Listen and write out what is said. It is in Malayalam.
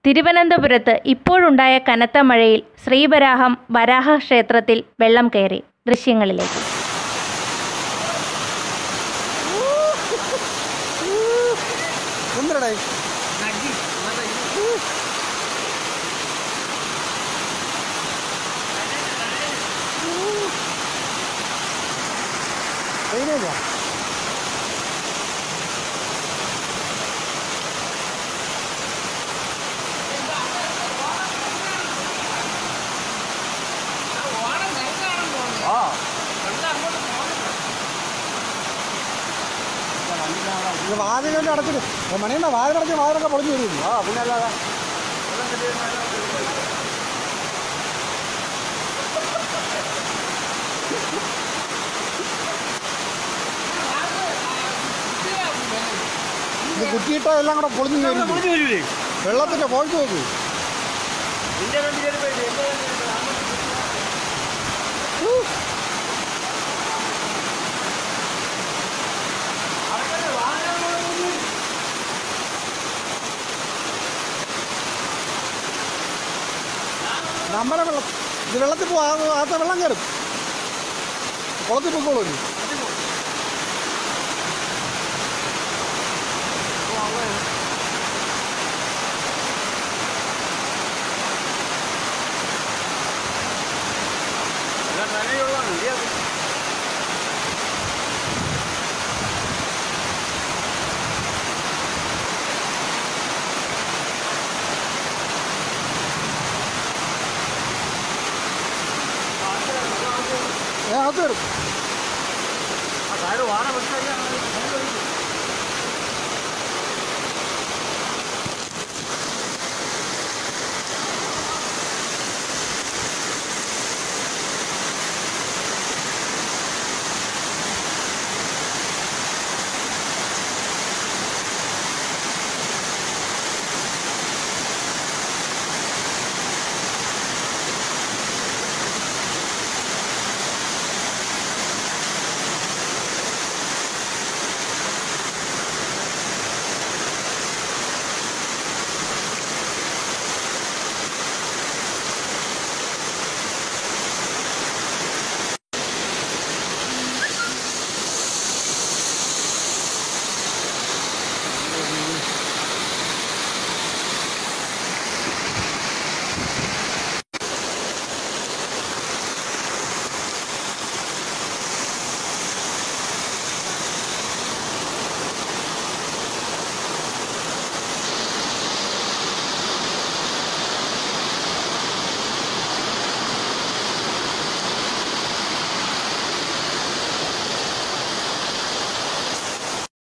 തിരുവനന്തപുരത്ത് ഇപ്പോഴുണ്ടായ കനത്ത മഴയിൽ ശ്രീവരാഹം വരാഹ ക്ഷേത്രത്തിൽ വെള്ളം കയറി ദൃശ്യങ്ങളിലേക്ക് എന്തിനടേ ട്രെയിനില്ല ഇത് വാതിലുകൊണ്ട് അടച്ചിട്ട് മണിയണ്ണ വാതിലടച്ച് വാതിലൊക്കെ പൊളിഞ്ഞു വരും ആ പിന്നെ അല്ലാതെ ഇത് കുറ്റിയിട്ടോ എല്ലാം കൂടെ പൊളിഞ്ഞു വരും വരൂലേ വെള്ളത്തിന്റെ ഫോഴ്സ് നോക്കൂ നിന്റെ വണ്ടി കയറി പോയിട്ട് എന്റെ വണ്ടി കയറി നമ്മുടെ വെള്ളം ഇത് വെള്ളത്തിൽ പോ ആത്ത വെള്ളം കയറും കുളത്തിൽ പൊക്കോളൂ ഇനി. എല്ലാം നനയുള്ള മതിയാകും ഏ അകത്ത് വരും ആ കാര്യം വാട വെച്ചാൽ